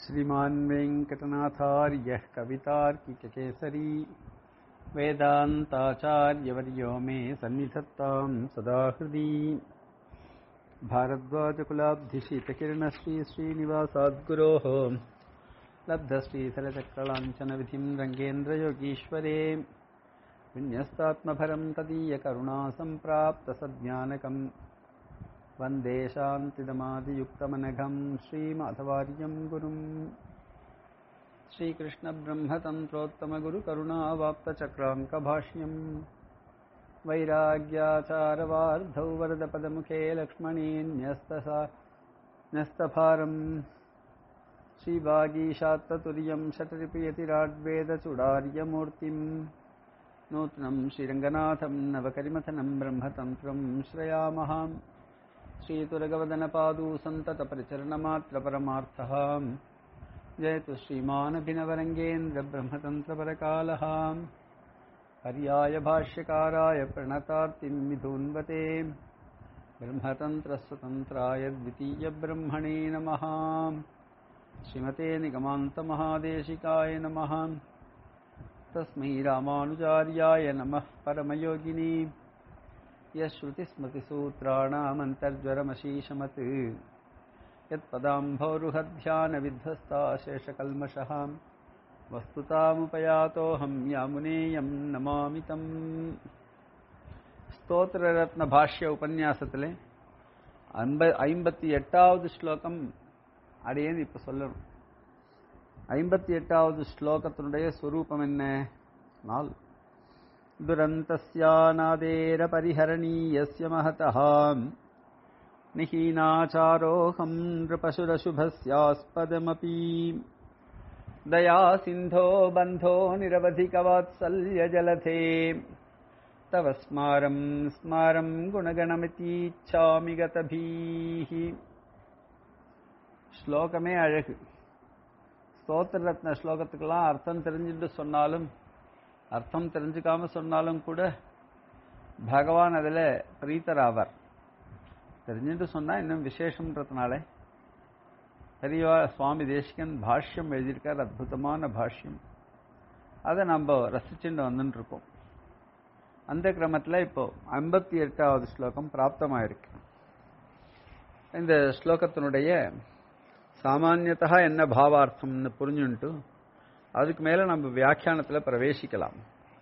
श्रीमान् वेङ्कटनाथार्यः कवितार्किककेसरी वेदान्ताचार्यवर्यो मे सन्निधत्तां सदा हृदि भारद्वाजकुलाब्धिशीतकिरणश्री श्रीनिवासाद्गुरोः लब्धश्रीधरचक्रलाञ्छनविधिं रङ्गेन्द्रयोगीश्वरे विन्यस्तात्मभरं तदीयकरुणासम्प्राप्तसज्ञानकम् वन्दे शान्तिदमादियुक्तमनघं श्रीमाधवार्यं गुरुम् श्रीकृष्णब्रह्मतन्त्रोत्तमगुरुकरुणावाप्तचक्राङ्कभाष्यम् वैराग्याचारवार्धौ वरदपदमुखे लक्ष्मणी न्यस्तसा न्यस्तभारम् श्रीवागीशात्ततुर्यं शतरिपयतिराड्वेदचूडार्यमूर्तिम् नूत्नं श्रीरङ्गनाथं नवकरिमथनं ब्रह्मतन्त्रं श्रयामः श्रीतुरगवदनपादू सन्ततपरिचरणमात्रपरमार्थः जयतु श्रीमानभिनवरङ्गेन्द्रब्रह्मतन्त्रपरकालः पर्याय भाष्यकाराय प्रणतार्तिं विधून्वते ब्रह्मतन्त्रस्वतन्त्राय द्वितीयब्रह्मणे नमः श्रीमते निगमान्तमहादेशिकाय नमः तस्मै रामानुजार्याय नमः परमयोगिनी यश्रुतिस्मृतिसूत्राणामन्तर्ज्वरमशीशमत् यत्पदाम्भोरुहध्यानविध्वस्ता शेषकल्मषः वस्तुतामुपयातोऽहं यामुनेयं नमामि तम् ஸ்தோத்திரரத்ன பாஷ்ய உபன்யாசத்திலே ஐம்ப ஐம்பத்தி எட்டாவது ஸ்லோகம் அடையேன்னு இப்போ சொல்லணும் ஐம்பத்தி எட்டாவது ஸ்லோகத்தினுடைய ஸ்வரூபம் என்ன நாள் दुरन्तस्यानादेर परिहरणीयस्य महतः निहीनाचारोऽहम् नृपशुरशुभस्यास्पदमपि दया सिन्धो बन्धो निरवधिकवात्सल्यजलधे तव स्मारम् स्मारम् गुणगणमितीच्छामि गतभीः ஸ்லோகமே அழகு ஸ்தோத்திர ரத்ன ஸ்லோகத்துக்கெல்லாம் அர்த்தம் தெரிஞ்சுட்டு சொன்னாலும் அர்த்தம் தெரிஞ்சுக்காம சொன்னாலும் கூட பகவான் அதில் பிரீத்தராவார் தெரிஞ்சுட்டு சொன்னா இன்னும் விசேஷம்ன்றதுனால பெரியவா சுவாமி தேசிகன் பாஷ்யம் எழுதியிருக்கார் அற்புதமான பாஷ்யம் அதை நம்ம ரசிச்சுட்டு வந்துட்டு இருக்கோம் அந்த கிரமத்தில் இப்போ ஐம்பத்தி எட்டாவது ஸ்லோகம் பிராப்தமாயிருக்கு இந்த ஸ்லோகத்தினுடைய சாமானியத்தா என்ன பாவார்த்தம்னு புரிஞ்சுன்ட்டு அதுக்கு மேல நம்ம வியாக்கியானத்தில் பிரவேசிக்கலாம்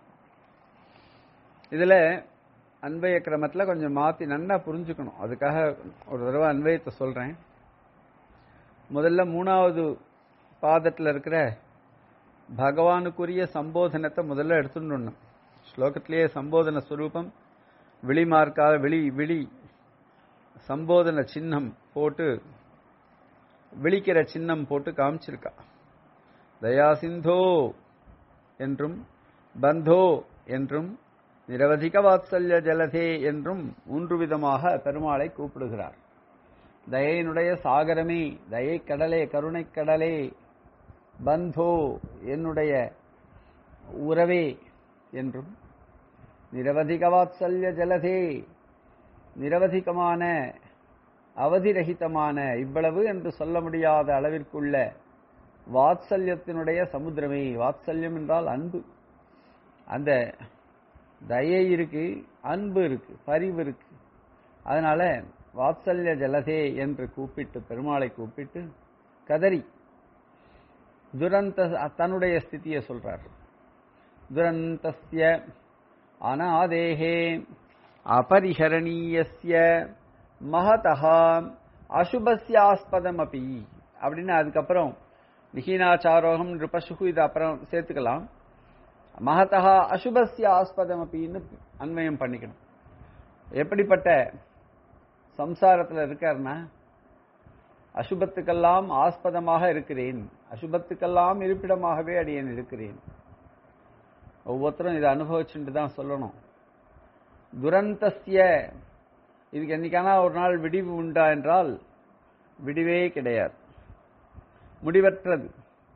இதுல அன்வய கிரமத்தில் கொஞ்சம் மாத்தி நன்னா புரிஞ்சுக்கணும் அதுக்காக ஒரு தடவை அன்வயத்தை சொல்றேன் முதல்ல மூணாவது பாதத்தில் இருக்கிற பகவானுக்குரிய சம்போதனத்தை முதல்ல எடுத்துடணும் ஸ்லோகத்திலேயே சம்போதன ஸ்வரூபம் விழி மார்க்கால விழி விழி சம்போதன சின்னம் போட்டு விழிக்கிற சின்னம் போட்டு காமிச்சிருக்கா தயாசிந்தோ என்றும் பந்தோ என்றும் நிரவதிக வாத்சல்ய ஜலதே என்றும் மூன்று விதமாக பெருமாளை கூப்பிடுகிறார் தயையினுடைய சாகரமே தயை கடலே கருணை கடலே பந்தோ என்னுடைய உறவே என்றும் நிரவதிக வாத்சல்ய ஜலதே நிரவதிகமான அவதிரகிதமான இவ்வளவு என்று சொல்ல முடியாத அளவிற்குள்ள வாத்சல்யத்தினுடைய சமுத்திரமே வாத்சல்யம் என்றால் அன்பு அந்த தயை இருக்கு அன்பு இருக்கு பரிவு இருக்கு அதனால வாத்சல்ய ஜலதே என்று கூப்பிட்டு பெருமாளை கூப்பிட்டு கதறி துரந்த தன்னுடைய ஸ்திதியை சொல்றார் துரந்தஸ்ய அநாதேகே அபரிஹரணீயஸ்ய மகதா அசுபஸ்யாஸ்பதம் அப்பி அப்படின்னு அதுக்கப்புறம் நிகீனாச்சாரோகம் நிருபசுகு இது அப்புறம் சேர்த்துக்கலாம் மகதா அசுபஸ்ய ஆஸ்பதம் அப்படின்னு அன்வயம் பண்ணிக்கணும் எப்படிப்பட்ட சம்சாரத்தில் இருக்காருன்னா அசுபத்துக்கெல்லாம் ஆஸ்பதமாக இருக்கிறேன் அசுபத்துக்கெல்லாம் இருப்பிடமாகவே அடியேன் இருக்கிறேன் ஒவ்வொருத்தரும் இதை அனுபவிச்சுட்டு தான் சொல்லணும் துரந்தஸ்ய இதுக்கு என்னைக்கானா ஒரு நாள் விடிவு உண்டா என்றால் விடிவே கிடையாது முடிவற்றது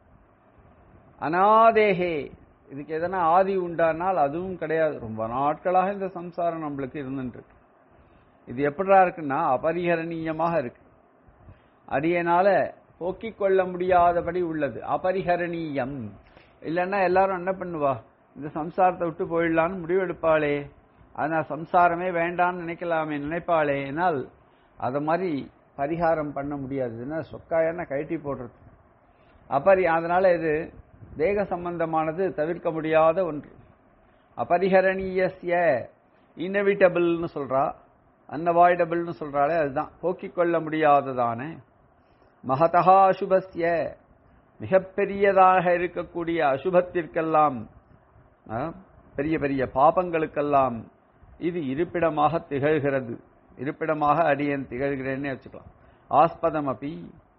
அனாதேகே இதுக்கு எதனா ஆதி உண்டானால் அதுவும் கிடையாது ரொம்ப நாட்களாக இந்த சம்சாரம் நம்மளுக்கு இருந்துருக்கு இது எப்படா இருக்குன்னா அபரிகரணீயமாக இருக்கு அடியனால போக்கிக் கொள்ள முடியாதபடி உள்ளது அபரிஹரணீயம் இல்லைன்னா எல்லாரும் என்ன பண்ணுவா இந்த சம்சாரத்தை விட்டு போயிடலான்னு முடிவெடுப்பாளே அதனால் சம்சாரமே வேண்டான்னு நினைக்கலாமே நினைப்பாளே என்னால் அதை மாதிரி பரிகாரம் பண்ண முடியாது என்ன சொக்காயன்னா கழட்டி போடுறது அபரி அதனால இது தேக சம்பந்தமானது தவிர்க்க முடியாத ஒன்று அபரிஹரணீயஸ்ய இன்னவிட்டபிள்னு சொல்றா அன்அவாய்டபிள்னு சொல்றாளே அதுதான் போக்கிக் கொள்ள முடியாததான மகதா அசுபஸ்ய மிகப்பெரியதாக இருக்கக்கூடிய அசுபத்திற்கெல்லாம் ஆ, பெரிய பெரிய பாபங்களுக்கெல்லாம் இது இருப்பிடமாக திகழ்கிறது இருப்பிடமாக அடியேன் திகழ்கிறேன்னே வச்சுக்கலாம் ஆஸ்பதம் அப்பி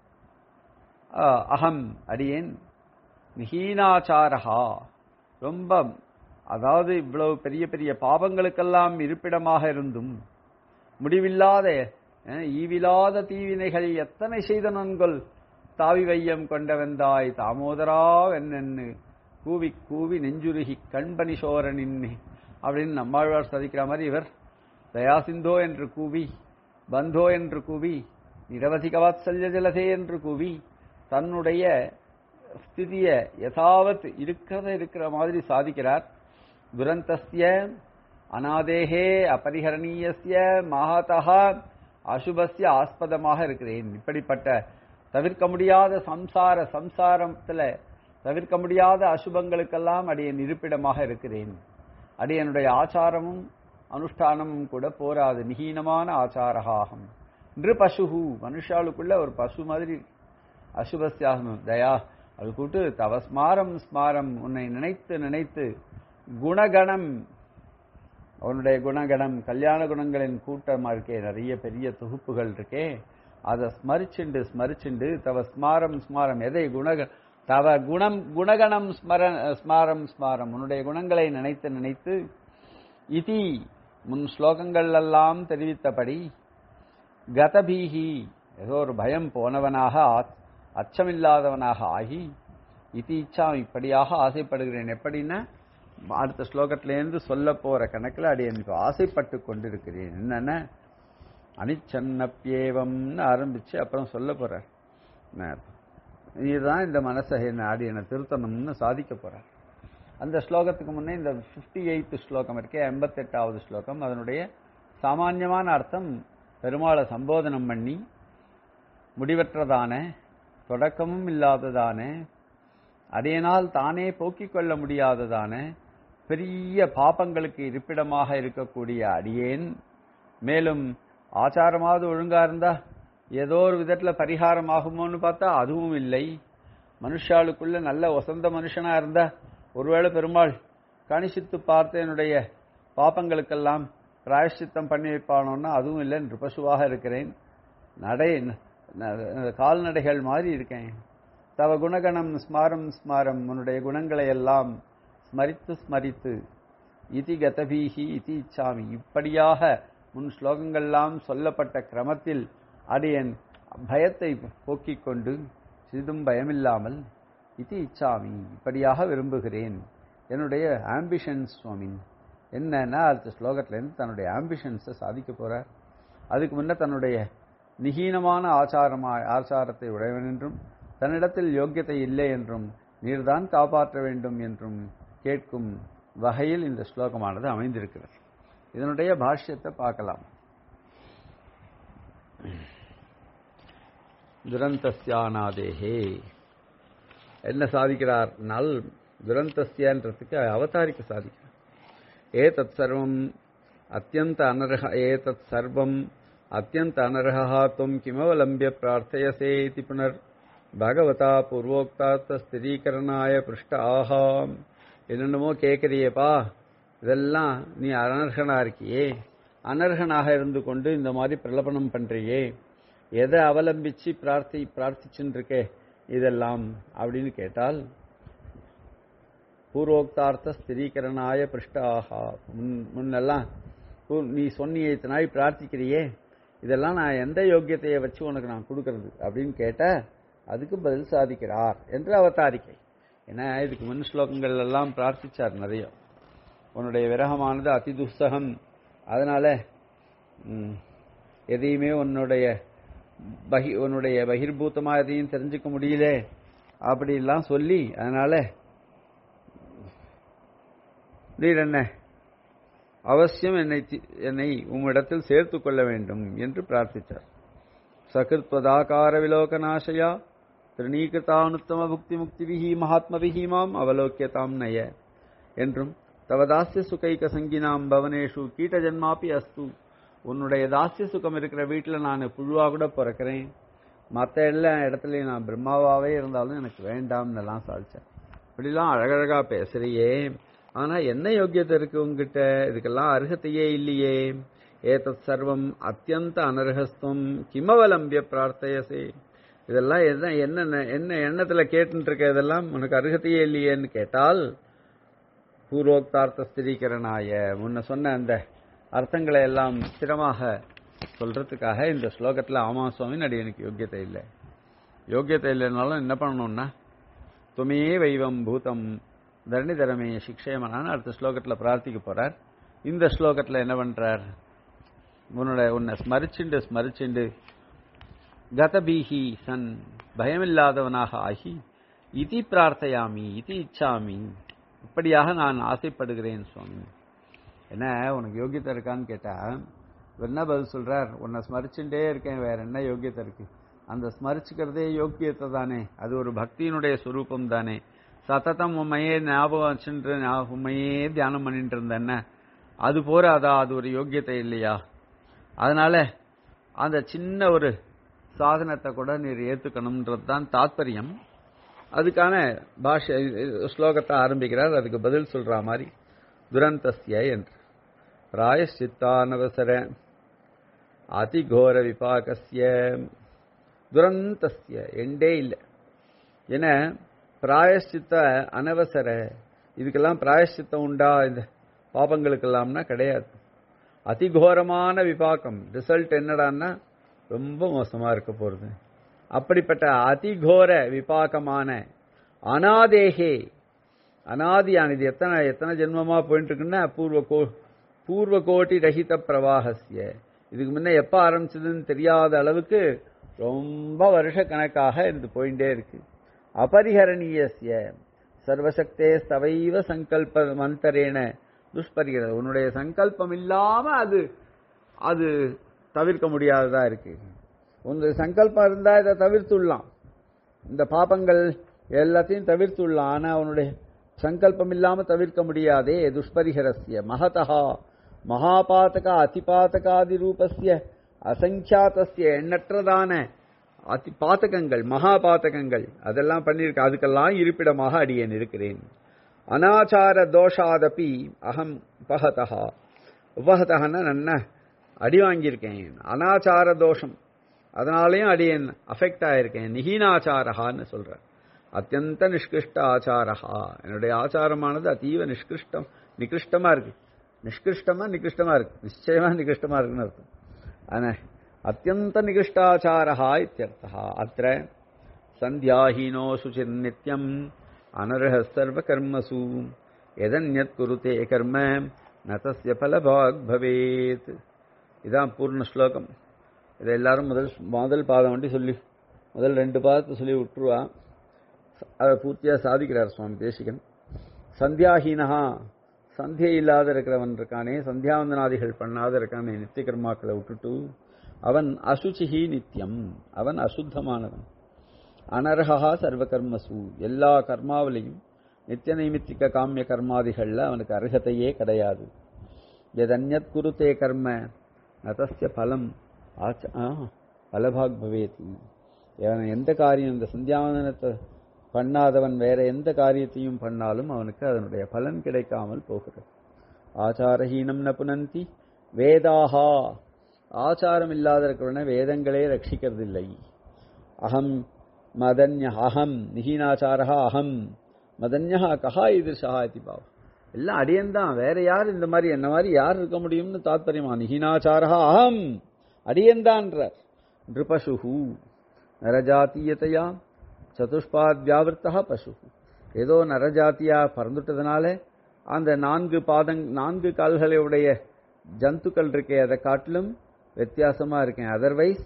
அகம் அடியேன் மிஹீனாச்சாரஹா ரொம்ப அதாவது இவ்வளவு பெரிய பெரிய பாவங்களுக்கெல்லாம் இருப்பிடமாக இருந்தும் முடிவில்லாத அஹ், ஈவிலாத தீவினைகள் எத்தனை செய்த நன்கொல் தாவி வையம் கொண்டவந்தாய் தாமோதரா வெண்ணென்னு கூவி கூவி நெஞ்சுருகி கண்பனி சோரனின்னு அப்படின்னு நம்மாழ்வார் சாதிக்கிற மாதிரி இவர் தயாசிந்தோ என்று கூவி பந்தோ என்று கூவி நிரவதிக வாத்சல்ய ஜலதே என்று கூவி தன்னுடைய ஸ்திதிய யதாவத் இருக்கிறத இருக்கிற மாதிரி சாதிக்கிறார் துரந்தஸ்ய அநாதேகே அபரிஹரணீயஸ்ய மகாதா அசுபஸ்ய ஆஸ்பதமாக இருக்கிறேன் இப்படிப்பட்ட தவிர்க்க முடியாத சம்சார சம்சாரத்துல தவிர்க்க முடியாத அசுபங்களுக்கெல்லாம் அடியன் இருப்பிடமாக இருக்கிறேன் அடியனுடைய ஆச்சாரமும் அனுஷ்டானமும் கூட போராது மிகீனமான ஆச்சாரகாகம் நிரு பசுகு மனுஷாளுக்குள்ள ஒரு பசு மாதிரி இருக்கு. அசுபஸ்யாகம் தயா அது கூட்டு தவ ஸ்மாரம் ஸ்மாரம் உன்னை நினைத்து நினைத்து குணகணம் அவனுடைய குணகணம் கல்யாண குணங்களின் கூட்டமா இருக்கே நிறைய பெரிய தொகுப்புகள் இருக்கே அதை ஸ்மரிச்சுண்டு ஸ்மரிச்சுண்டு தவ ஸ்மாரம் ஸ்மாரம் எதை குணக தவ குணம் குணகணம் ஸ்மர ஸ்மாரம் ஸ்மாரம் உன்னுடைய குணங்களை நினைத்து நினைத்து இதி முன் ஸ்லோகங்கள் எல்லாம் தெரிவித்தபடி கதபீகி ஏதோ ஒரு பயம் போனவனாக ஆத்- அச்சமில்லாதவனாக ஆகி இதி இச்சா இப்படியாக ஆசைப்படுகிறேன் எப்படின்னா அடுத்த ஸ்லோகத்திலேருந்து சொல்ல போற கணக்கில் அடி எனக்கு ஆசைப்பட்டு கொண்டிருக்கிறேன் என்னன்னா அனிச்சன்னப்பியேவம்னு ஆரம்பிச்சு அப்புறம் சொல்ல போறார் நான் இதுதான் இந்த மனசை என்ன ஆடி என்னை திருத்தணும்னு சாதிக்க போறார் அந்த ஸ்லோகத்துக்கு முன்னே இந்த ஃபிஃப்டி எயித் ஸ்லோகம் இருக்கே எண்பத்தெட்டாவது ஸ்லோகம் அதனுடைய சாமான்யமான அர்த்தம் பெருமாளை சம்போதனம் பண்ணி முடிவற்றதான தொடக்கமும் இல்லாததான அதையினால் தானே போக்கிக் கொள்ள முடியாததான பெரிய பாப்பங்களுக்கு இருப்பிடமாக இருக்கக்கூடிய அடியேன் மேலும் ஆச்சாரமாவது ஒழுங்கா இருந்தா ஏதோ ஒரு விதத்துல பரிகாரம் ஆகுமோன்னு பார்த்தா அதுவும் இல்லை மனுஷாளுக்குள்ள நல்ல வசந்த மனுஷனா இருந்தா ஒருவேளை பெருமாள் கணிசித்து பார்த்து என்னுடைய பாப்பங்களுக்கெல்லாம் பிராயஷ்சித்தம் பண்ணி வைப்பானோன்னா அதுவும் இல்லை நிருபசுவாக இருக்கிறேன் நடை ந- கால்நடைகள் மாதிரி இருக்கேன் தவ குணகணம் ஸ்மாரம் ஸ்மாரம் உன்னுடைய குணங்களை எல்லாம் ஸ்மரித்து ஸ்மரித்து இதி கதபீகி இதி இச்சாமி இப்படியாக முன் ஸ்லோகங்கள்லாம் சொல்லப்பட்ட கிரமத்தில் அடியன் பயத்தை போக்கிக் கொண்டு சிறிதும் பயமில்லாமல் இதி இச்சாமி இப்படியாக விரும்புகிறேன் என்னுடைய ஆம்பிஷன் சுவாமி என்னன்னா அடுத்த ஸ்லோகத்திலேருந்து தன்னுடைய ஆம்பிஷன்ஸை சாதிக்க போறார் அதுக்கு முன்ன தன்னுடைய நிகீனமான ஆச்சாரமா ஆச்சாரத்தை உடையவன் என்றும் தன்னிடத்தில் யோக்கியத்தை இல்லை என்றும் நீர்தான் காப்பாற்ற வேண்டும் என்றும் கேட்கும் வகையில் இந்த ஸ்லோகமானது அமைந்திருக்கிறது இதனுடைய பாஷ்யத்தை பார்க்கலாம் துரந்தஸ்யானாதேஹே என்ன சாதிக்கிறார் நல் துரந்தஸ்யன்றதுக்கு அவதாரிக்க சாதிக்கிறார் ஏதத் சர்வம் அத்தியந்த அனர்ஹ ஏதத் சர்வம் அத்தியந்த அனர்ஹா துவம் கிமவலம்பிய பிரார்த்தயசே இதி புனர் பகவதா பூர்வோக்தார்த்த ஸ்திரீகரணாய பிருஷ்ட ஆஹாம் என்னென்னமோ கேட்குறியேப்பா இதெல்லாம் நீ அனர்ஹனா இருக்கியே அனர்ஹனாக இருந்து கொண்டு இந்த மாதிரி பிரலபனம் பண்றியே எதை அவலம்பிச்சு பிரார்த்தி பிரார்த்திச்சுன்னு இருக்கே இதெல்லாம் அப்படின்னு கேட்டால் பூர்வோக்தார்த்த ஸ்திரீகரணாய பிருஷ்டாகா முன் முன்னெல்லாம் பூ- நீ சொன்னியே இத்தனை பிரார்த்திக்கிறியே இதெல்லாம் நான் எந்த யோக்கியத்தையை வச்சு உனக்கு நான் கொடுக்கறது அப்படின்னு கேட்ட அதுக்கு பதில் சாதிக்கிறார் என்று அவதாரிக்கை ஏன்னா இதுக்கு முன் ஸ்லோகங்கள் எல்லாம் பிரார்த்திச்சார் நிறைய உன்னுடைய விரகமானது அதி துஸ்தகம் அதனால ம், எதையுமே உன்னுடைய பகி உன்னுடைய பகிர்பூத்தமா எதையும் தெரிஞ்சுக்க முடியல அப்படிலாம் சொல்லி அதனால நீர் என்ன அவசியம் என்னை தி- என்னை உம்மிடத்தில் சேர்த்துக் கொள்ள வேண்டும் என்று பிரார்த்தித்தார் சகிருத்வதாகார விலோகநாசயா திருநீகிருதானுத்தம புக்தி முக்திபிஹி மகாத்மபிஹி மாம் அவலோக்கியதாம் நய என்றும் தவ தாஸ்ய சுகைக சங்கினாம் பவனேஷு கீட்ட ஜன்மாப்பி அஸ்து உன்னுடைய தாஸ்ய சுகம் இருக்கிற வீட்டில் நான் புழுவா கூட பிறக்கிறேன் மற்ற எல்லா இடத்துலையும் நான் பிரம்மாவாவே இருந்தாலும் எனக்கு வேண்டாம்னு எல்லாம் சாதிச்சேன் இப்படிலாம் அழகழகா பேசுறியே ஆனா என்ன யோக்கியத்தை இருக்கு உங்ககிட்ட இதுக்கெல்லாம் அருகத்தையே இல்லையே ஏதத் சர்வம் அத்தியந்த அனர்ஹஸ்துவம் கிமவலம்பிய பிரார்த்தயசே இதெல்லாம் என்ன என்ன என்ன எண்ணத்துல கேட்டுட்டு இருக்க இதெல்லாம் உனக்கு அருகத்தையே இல்லையேன்னு கேட்டால் பூர்வோக்தார்த்த ஸ்திரீகரனாய முன்ன சொன்ன அந்த அர்த்தங்களை எல்லாம் ஸ்திரமாக சொல்றதுக்காக இந்த ஸ்லோகத்துல ஆமா சுவாமி நடி எனக்கு யோக்கியத்தை இல்லை யோக்கியத்தை இல்லைனாலும் என்ன பண்ணணும்னா துமே வைவம் பூதம் தரணிதரமே சிக்ஷயமனான்னு அடுத்த ஸ்லோகத்துல பிரார்த்திக்க போறார் இந்த ஸ்லோகத்துல என்ன பண்றார் உன்னோட உன்னை ஸ்மரிச்சுண்டு ஸ்மரிச்சுண்டு கதபீஹி சன் பயமில்லாதவனாக ஆகி இதி பிரார்த்தையாமி இதி இச்சாமி இப்படியாக நான் ஆசைப்படுகிறேன் சுவாமி என்ன உனக்கு யோகியத்தை இருக்கான்னு கேட்டா இவர் என்ன பதில் சொல்றார் உன்னை ஸ்மரிச்சுட்டே இருக்கேன் வேற என்ன யோகியத்தை இருக்கு அந்த ஸ்மரிச்சுக்கிறதே யோக்கியத்தை தானே அது ஒரு பக்தியினுடைய சுரூபம் தானே சத்தத்தம் உண்மையே ஞாபகம் வச்சுட்டு ஞா- உண்மையே தியானம் பண்ணிட்டு இருந்தேன்ன அது போறாதா அது ஒரு யோக்கியத்தை இல்லையா அதனால அந்த சின்ன ஒரு சாதனத்தை கூட நீர் ஏத்துக்கணும்ன்றது தான் தாத்பரியம் அதுக்கான பாஷை ஸ்லோகத்தை ஆரம்பிக்கிறார் அதுக்கு பதில் சொல்ற மாதிரி துரந்தஸ்ய என்று பிராயஷ்சித்தானவசர அதிகோர விபாகஸ்ய துரந்தஸ்ய எண்டே இல்லை என பிராயஷ்சித்த அனவசர இதுக்கெல்லாம் பிராயஷ்சித்தம் உண்டா இந்த பாபங்களுக்கெல்லாம்னா கிடையாது அதிகோரமான விபாக்கம் ரிசல்ட் என்னடான்னா ரொம்ப மோசமா இருக்க போறது அப்படிப்பட்ட அதிகோர விபாக்கமான அனாதேகே அனாதியானது எத்தனை எத்தனை ஜென்மமா போயிட்டு இருக்குன்னா பூர்வ கோ பூர்வ கோட்டி ரஹித பிரவாகசிய இதுக்கு முன்ன எப்ப ஆரம்பிச்சதுன்னு தெரியாத அளவுக்கு ரொம்ப வருஷ கணக்காக இது போயிட்டே இருக்கு அபரிஹரணீயசிய சர்வசக்தே ஸ்தவைவ சங்கல்ப மந்தரேன துஷ்பரிகிறது உன்னுடைய சங்கல்பம் இல்லாம அது அது தவிர்க்க முடியாததா இருக்கு உன்னுடைய சங்கல்பம் இருந்தா இதை தவிர்த்துடலாம் இந்த பாபங்கள் எல்லாத்தையும் தவிர்த்துடலாம் ஆனா அவனுடைய சங்கல்பம் இல்லாம தவிர்க்க முடியாதே துஷ்பரிஹரஸ்ய மகதா மகாபாதக அதிபாதகாதி ரூபஸ்ய அசங்கியாதஸ்ய எண்ணற்றதான அதி பாதகங்கள் மகாபாதகங்கள் அதெல்லாம் பண்ணியிருக்க அதுக்கெல்லாம் இருப்பிடமாக அடியேன் இருக்கிறேன் அனாச்சார தோஷாதபி அகம் உபகதா உபகதகன்னா நன்ன அடி வாங்கியிருக்கேன் அனாச்சார தோஷம் அதனாலையும் அடியேன் அஃபெக்ட் ஆயிருக்கேன் நிஹீனாச்சாரஹான்னு சொல்றேன் அத்தியந்த நிஷ்கிருஷ்ட ஆச்சாரஹா என்னுடைய ஆச்சாரமானது அதீவ நிஷ்கிருஷ்டம் நிகிருஷ்டமா இருக்கு நிஷ்கிருஷ்டமா நிகிருஷ்டமா இருக்கு நிச்சயமா நிகிருஷ்டமா இருக்குன்னு அர்த்தம் ஆனா அத்தியந்த நிகிருஷ்டாச்சாரஹா இத்தியர்த்தா அத்திர சந்தியாஹீனோ சுச்சிர்நித்யம் அனர்ஹ சர்வ கர்மசு எதன்யத் குருதே கர்ம நதஸ்ய பலபாக் பவேத் இதான் பூர்ண ஸ்லோகம் இதை எல்லாரும் முதல் முதல் பாதம் வண்டி சொல்லி முதல் ரெண்டு பாதத்தை சொல்லி விட்டுருவா அதை பூர்த்தியா சாதிக்கிறார் சுவாமி தேசிகன் சந்தியாஹீனஹா சந்தியை இல்லாத இருக்கிறவன் இருக்கானே சந்தியாவந்தனாதிகள் பண்ணாத இருக்கானே நித்திய கர்மாக்களை விட்டுட்டு அவன் அசுச்சிஹி நித்தியம் அவன் அசுத்தமானவன் அனர்ஹா சர்வ கர்மசு எல்லா கர்மாவிலையும் நித்திய நைமித்திக காமிய கர்மாதிகள்ல அவனுக்கு அருகதையே கிடையாது எதன்யத் குருத்தே கர்ம நதஸ்ய பலம் ஆச்ச ஆ, பலபாக் பவேதி அவன் எந்த காரியம் இந்த சந்தியாவந்தனத்தை பண்ணாதவன் வேற எந்த காரியத்தையும் பண்ணாலும் அவனுக்கு அதனுடைய பலன் கிடைக்காமல் போகிறது ஆச்சாரஹீனம் ந புனந்தி வேதாஹா ஆச்சாரம் இல்லாத இருக்கிறவன வேதங்களே ரட்சிக்கிறதில்லை அகம் மதன்ய அகம் நிஹீனாச்சாரா அகம் மதன்யா கஹா இதுஷா இது பாவ் எல்லாம் அடியன்தான் வேற யார் இந்த மாதிரி என்ன மாதிரி யார் இருக்க முடியும்னு தாத்பரியமா நிஹீனாச்சாரா அகம் அடியன்தான்றார் நிருபசுஹு நரஜாத்தீயத்தையா சதுஷ்பாத் வியாவிருத்தா பசு ஏதோ நரஜாத்தியா பறந்துட்டதுனால அந்த நான்கு பாதங் நான்கு கால்களை உடைய ஜந்துக்கள் இருக்கே அதை காட்டிலும் வித்தியாசமா இருக்கேன் அதர்வைஸ்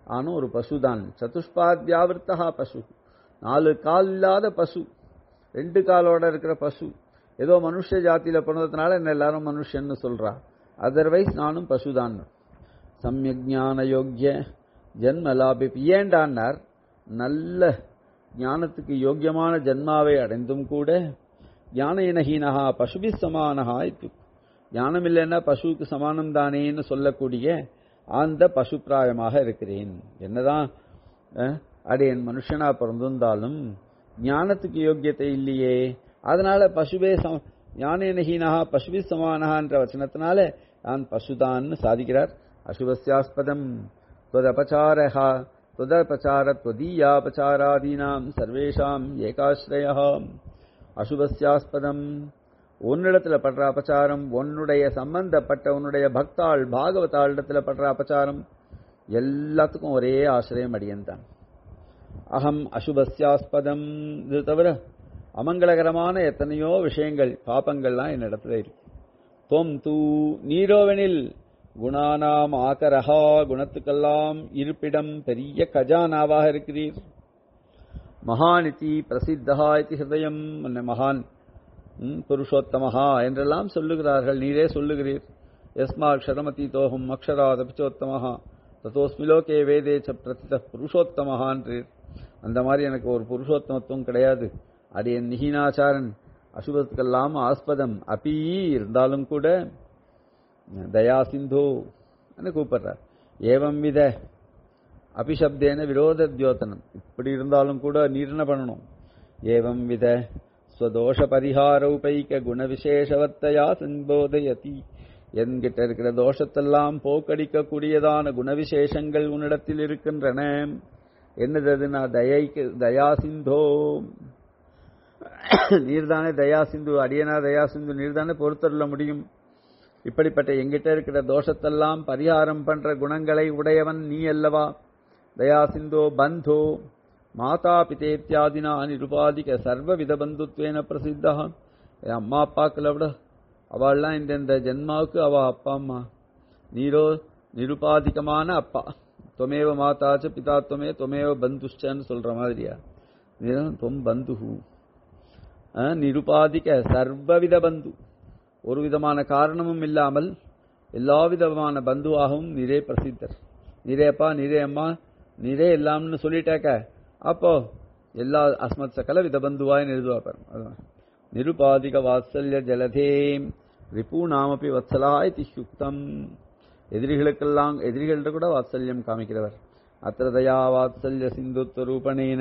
நானும் ஒரு பசுதான் சதுஷ்பாத்யாவிருத்தகா பசு நாலு கால் இல்லாத பசு ரெண்டு காலோட இருக்கிற பசு ஏதோ மனுஷ ஜாத்தியில பிறந்ததுனால என்ன எல்லாரும் மனுஷன்னு சொல்றா அதர்வைஸ் நானும் பசுதான் சமயக் ஞான யோக்கிய ஜென்ம லாபி ஏண்டான்னார் நல்ல ஞானத்துக்கு யோக்கியமான ஜென்மாவை அடைந்தும் கூட ஞான இனஹீனஹா பசுபி சமானஹா இது ஞானம் இல்லைன்னா பசுவுக்கு சமானம் தானேன்னு சொல்லக்கூடிய அந்த பசுப்பிராயமாக இருக்கிறேன் என்னதான் அஹ், அடியேன் மனுஷனா பிறந்திருந்தாலும் ஞானத்துக்கு யோக்கியத்தை இல்லையே அதனால பசுவே சம ஞானேனஹீனஹா பசுபி சமானஹான்ற வச்சனத்தினால நான் பசுதான்னு சாதிக்கிறார் அசுபஸ்யாஸ்பதம் त्वदपचारः त्वदपचार त्वदीयापचारादीनाम् சர்வேஷாம் ஏகாஸ்ரயா அசுபஸ்யாஸ்பதம் உன்னிடத்துல படுற அபச்சாரம் உன்னுடைய சம்பந்தப்பட்ட உன்னுடைய பக்தாள் பாகவதாளிடத்துல படுற அபச்சாரம் எல்லாத்துக்கும் ஒரே ஆசிரியம் அடியன் தான் அகம் அசுபஸ்யாஸ்பதம் இது தவிர அமங்கலகரமான எத்தனையோ விஷயங்கள் பாபங்கள்லாம் என்னிடத்துல இருக்கு தொம் தூ நீரோவெனில் குணானாம் ஆகரஹா குணத்துக்கெல்லாம் இருப்பிடம் பெரிய கஜானாவாக இருக்கிறீர் மகானிதி பிரசித்தஹா இதி ஹிருதயம் உன்னை மகான் ம், புருஷோத்தமஹா என்றெல்லாம் சொல்லுகிறார்கள் நீரே சொல்லுகிறீர் யஸ்மா அக்ஷரமதீதோகம் அக்ஷராதபிச்சோத்தமஹா ததோஸ்மி லோகே வேதே ச பிரதித புருஷோத்தமஹா என்றீர் அந்த மாதிரி எனக்கு ஒரு புருஷோத்தமத்துவம் கிடையாது அது என் நிகினாச்சாரன் அசுபத்துக்கெல்லாம் ஆஸ்பதம் அப்பி இருந்தாலும் கூட தயா சிந்தோ கூப்பிடுறார் ஏவம் வித அபிஷப்தேன விரோத தியோதனம் இப்படி இருந்தாலும் கூட நீர் என்ன பண்ணணும் ஏவம் வித ஸ்வதோஷ பரிகாரௌபைக குண விசேஷவத்தையா சம்போதயதி என்கிட்ட இருக்கிற தோஷத்தெல்லாம் போக்கடிக்க கூடியதான குணவிசேஷங்கள் உன்னிடத்தில் இருக்கின்றன என்னது அது நான் தயைக்கு தயா சிந்தோ நீர்தானே தயா சிந்து அடியனா தயா சிந்து நீர்தானே பொறுத்தருள முடியும் இப்படிப்பட்ட எங்கிட்ட இருக்கிற தோஷத்தெல்லாம் பரிகாரம் பண்ற குணங்களை உடையவன் நீ அல்லவா தயா சிந்தோ பந்தோ மாதா பிதேத்தியாதினா நிருபாதிக சர்வவித பந்துத்வேன பிரசித்தா என் அம்மா அப்பாக்களை விட அவள்லாம் இந்த இந்த ஜென்மாவுக்கு அவ அப்பா அம்மா நீரோ நிருபாதிகமான அப்பா தொமேவ மாதாச்ச பிதா தொமே தொமேவ பந்துஷ்டன்னு சொல்ற மாதிரியா நீதான் தொம் பந்துஹு அஹ், நிருபாதிக சர்வவித பந்து ஒரு விதமான காரணமும் இல்லாமல் எல்லா விதமான பந்துவாகவும் நீரே பிரசித்தர் நீரே அப்பா நீரே அம்மா நீரே எல்லாம்னு சொல்லிட்டாக்க அப்போ எல்லா அஸ்மத் சகல வித பந்துவாய் எழுதுவா பாருங்க அதான். நிருபாதிக வாத்சல்ய ஜலதே ரிபூணாமப்பி வத்சலா இது யுக்தம் எதிரிகளுக்கெல்லாம் எதிரிகள்ட்ட கூட வாத்சல்யம் காமிக்கிறவர் அத்திர தயா வாத்சல்ய சிந்துத்வ ரூபணேன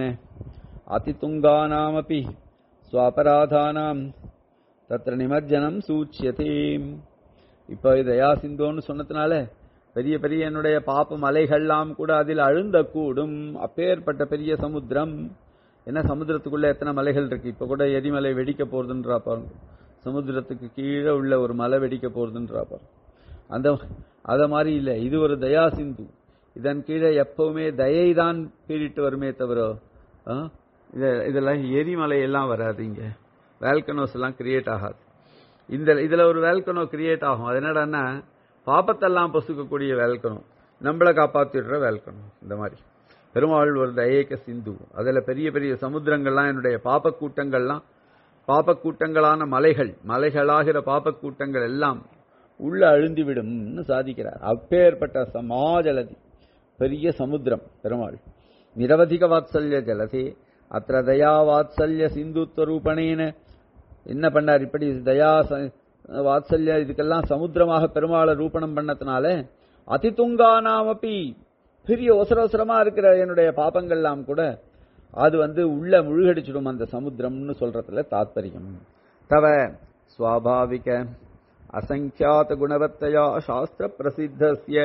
அதிதுங்கானாமப்பி ஸ்வாபராதானாம் தத்திர நிமஜ்ஜனம் சூச்சியதே இப்போ தயா சிந்தோன்னு சொன்னதுனால பெரிய பெரிய என்னுடைய பாப்ப மலைகள்லாம் கூட அதில் அழுந்தக்கூடும் அப்பேற்பட்ட பெரிய சமுத்திரம் என்ன சமுத்திரத்துக்குள்ள எத்தனை மலைகள் இருக்கு இப்ப கூட எரிமலை வெடிக்க போறதுன்றா பாருங்க சமுத்திரத்துக்கு கீழே உள்ள ஒரு மலை வெடிக்க போறதுன்றா பாருங்க அந்த அத மாதிரி இல்ல இது ஒரு தயா சிந்து இதன் கீழே எப்பவுமே தயை தான் பீடிட்டு வருமே தவிர ஆ, இத- இதெல்லாம் எரிமலை எல்லாம் வராது இங்க வேல்கனோஸ் எல்லாம் கிரியேட் ஆகாது இந்த இதுல ஒரு வேல்கனோ கிரியேட் ஆகும் அது என்னடான்னா பாப்பத்தெல்லாம் பொசுக்கக்கூடிய வேல்கனோ நம்மளை காப்பாத்திடுற வேல்கனோ இந்த மாதிரி பெருமாள் ஒரு தயேக சிந்து அதுல பெரிய பெரிய சமுத்திரங்கள்லாம் என்னுடைய பாப்ப கூட்டங்கள்லாம் பாப்ப கூட்டங்களான மலைகள் மலைகளாகிற பாப்ப கூட்டங்கள் எல்லாம் உள்ள அழுந்திவிடும்னு சாதிக்கிறார் அப்பேற்பட்ட சமாஜலதி பெரிய சமுத்திரம் பெருமாள் நிரவதிக வாத்சல்ய ஜலதே அத்திர தயா வாத்சல்ய சிந்துத்வ ரூபணேன என்ன பண்ணார் இப்படி தயா ச- வாத்சல்ய இதுக்கெல்லாம் சமுத்திரமாக பெருமாளை ரூபணம் பண்ணதுனால அதிதுங்கானாமப்பி பெரிய அவசர அவசரமா இருக்கிற என்னுடைய பாபங்கள்லாம் கூட அது வந்து உள்ள முழுகடிச்சிடும் அந்த சமுத்திரம்னு சொல்றதுல தாத்பரியம் தவ சுவாபாவிக அசங்கியாத குணவத்தையா சாஸ்திர பிரசித்தஸ்ய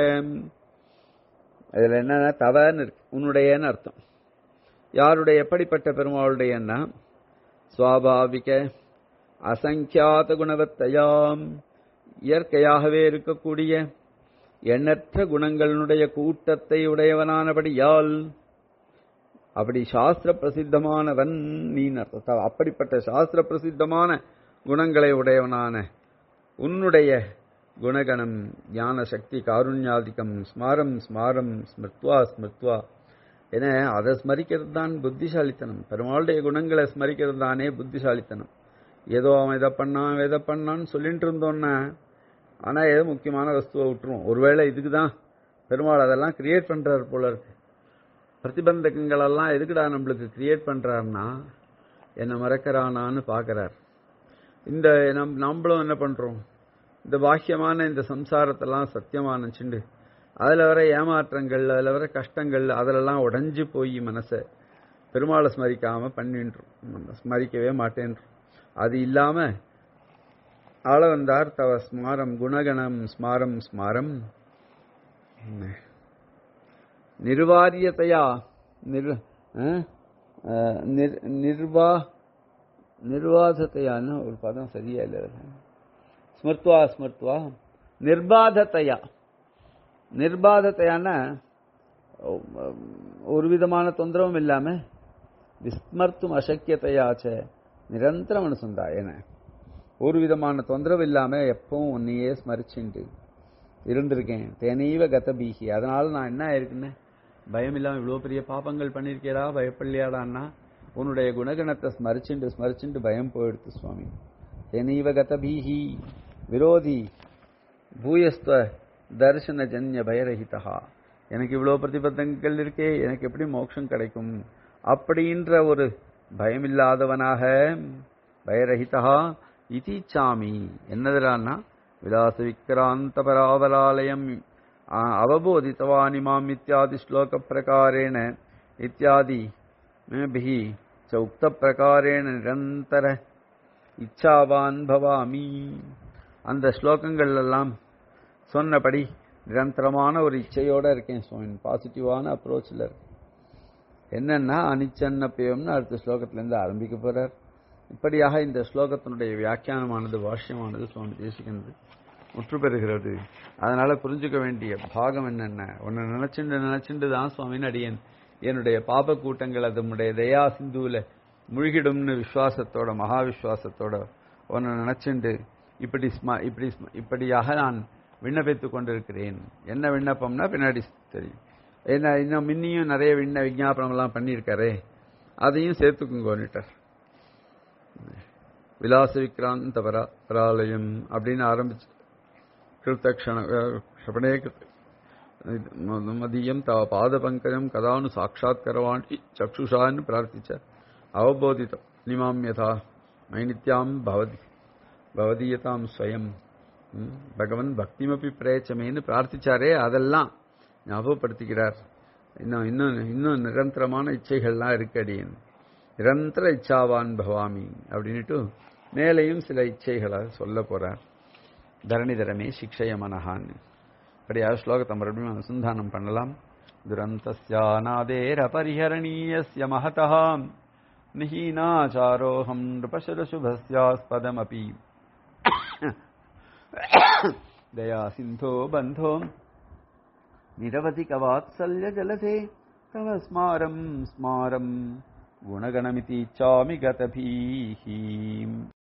இதுல என்னன்னா தவன்னு இருக்கு உன்னுடையன்னு அர்த்தம் யாருடைய எப்படிப்பட்ட பெருமாளுடையன்னா சுவாபாவிக அசங்கியாத குணவத்தையாம் இயற்கையாகவே இருக்கக்கூடிய எண்ணற்ற குணங்களுடைய கூட்டத்தை உடையவனானபடியால் அப்படி சாஸ்திர பிரசித்தமானவன் நீ அர்த்தம் அப்படிப்பட்ட சாஸ்திர பிரசித்தமான குணங்களை உடையவனான உன்னுடைய குணகணம் ஞான சக்தி காருண்யாதிக்கம் ஸ்மாரம் ஸ்மாரம் ஸ்மிருத்வா ஸ்மிருத்வா என அதை ஸ்மரிக்கிறது தான் புத்திசாலித்தனம் பெருமாளுடைய குணங்களை ஸ்மரிக்கிறது தானே புத்திசாலித்தனம் ஏதோ அவன் இதை பண்ணான் அவன் இதை பண்ணான்னு சொல்லிட்டு இருந்தோன்னா ஆனால் ஏதோ முக்கியமான வஸ்துவை விட்டுருவோம் ஒருவேளை இதுக்கு தான் பெருமாள் அதெல்லாம் கிரியேட் பண்ணுறாரு போல இருக்கு பிரதிபந்தகங்களெல்லாம் எதுக்குடா நம்மளுக்கு கிரியேட் பண்ணுறாருன்னா என்னை மறக்கிறானான்னு பார்க்குறார் இந்த நம் நம்மளும் என்ன பண்ணுறோம் இந்த பாக்கியமான இந்த சம்சாரத்தெல்லாம் சத்தியமா நினச்சிண்டு அதில் வர ஏமாற்றங்கள் அதில் வர கஷ்டங்கள் அதிலெல்லாம் உடஞ்சி போய் மனசை பெருமாளை ஸ்மரிக்காமல் பண்ணின்றோம் நம்ம ஸ்மரிக்கவே மாட்டேன்றோம் அது இல்லாமல் ஆள வந்தார் தவ ஸ்மாரம் குணகணம் ஸ்மாரம் ஸ்மாரம் நிர்வாரியத்தையா நிர் நிர்வா நிர்வாதத்தையான்னு ஒரு பதம் சரியா இல்லை ஸ்மிருத்வா ஸ்மிருத்வா நிர்பாதத்தையா நிர்பாதத்தையான ஒரு விதமான தொந்தரவும் இல்லாம விஸ்மர்த்தும் அசக்கியத்தையாச்ச நிரந்தரம் அனுசந்தா என ஒரு விதமான தொந்தரவு இல்லாம எப்பவும் உன்னையே ஸ்மரிச்சுண்டு இருந்திருக்கேன் தேனீவ கத பீகி அதனால நான் என்ன ஆயிருக்குன்னு பயம் இல்லாம இவ்வளவு பெரிய பாப்பங்கள் பண்ணிருக்கியடா பயப்படலையாடான்னா உன்னுடைய குணகணத்தை ஸ்மரிச்சுண்டு ஸ்மரிச்சுண்டு பயம் போயிடுத்து சுவாமி தேனீவ கத பீகி விரோதி பூயஸ்த தர்சன ஜன்ய பயரகிதா எனக்கு இவ்வளோ பிரதிபந்தங்கள் இருக்கே எனக்கு எப்படி மோட்சம் கிடைக்கும் அப்படின்ற ஒரு பயமில்லாதவனாக பயரகிதா இதிச்சாமி என்னதுலான்னா விலாச விக்ராந்த பராவலாலயம் அவபோதித்தவானிமாம் இத்தியாதி ஸ்லோக பிரகாரேண இத்தியாதி பிஹி ச உக்த பிரகாரேண நிரந்தர இச்சாவான் பவாமி அந்த ஸ்லோகங்கள் எல்லாம் சொன்னபடி நிரந்தரமான ஒரு இச்சையோட இருக்கேன் சுவாமி பாசிட்டிவான அப்ரோச்சில் இருக்கு என்னன்னா அனிச்சன்னப்பயம்னு அடுத்த ஸ்லோகத்திலேருந்து ஆரம்பிக்க போறார் இப்படியாக இந்த ஸ்லோகத்தினுடைய வியாக்கியானமானது பாஷ்யமானது சுவாமி தேசிக்கிறது முற்று பெறுகிறது அதனால புரிஞ்சுக்க வேண்டிய பாகம் என்னென்ன உன்னை நினைச்சுண்டு நினைச்சுண்டு தான் சுவாமின்னு அடியேன் என்னுடைய பாப கூட்டங்கள் அதனுடைய தயா சிந்துவில் முழுகிடும்னு விசுவாசத்தோட மகா விசுவாசத்தோட உன்னை நினைச்சுண்டு இப்படி ஸ்மா இப்படி இப்படியாக நான் விண்ணப்பித்துக் கொண்டிருக்கிறேன் என்ன விண்ணப்பம்னா பின்னாடி தெரியும் என்ன இன்னும் மின்னியும் நிறைய விண்ண விஜாபனம்லாம் பண்ணியிருக்காரே அதையும் சேர்த்துக்குங்கோன்னுட்டார் விலாச விக்ராந்த பரா பராலயம் அப்படின்னு ஆரம்பிச்சு கிருத்தக்ஷண க்ஷபணே மதியம் தவ பாத பங்கஜம் கதானு சாட்சாத்கரவாணி சக்ஷுஷான்னு பிரார்த்திச்ச அவபோதிதம் நிமாம் யதா மைனித்யாம் பவதி பவதீயதாம் ஸ்வயம் பகவன் பக்திமப்பி பிரேச்சமேன்னு பிரார்த்திச்சாரே அதெல்லாம் ஞாபகப்படுத்திக்கிறார் இன்னும் இன்னும் இன்னும் நிரந்தரமான இச்சைகள்லாம் இருக்கு அடியன் நிரந்தர இச்சாவான் பவாமி அப்படின்ட்டு மேலையும் சில இச்சைகளை சொல்ல போறார் தரணிதரமே சிக்ஷய மனஹான்னு அப்படியா ஸ்லோகத்தை மறுபடியும் அனுசந்தானம் பண்ணலாம் துரந்தஸ்யாநாதேர பரிஹரணீயஸ்ய மகதः நிஹீனாச்சாரோஹம் நிருபशुभस्यास्पदमपि दया सिन्धो बन्धो निरवधिकवात्सल्यजलधे तव स्मारम् स्मारम् गुणगणमितीच्छामि गतभीः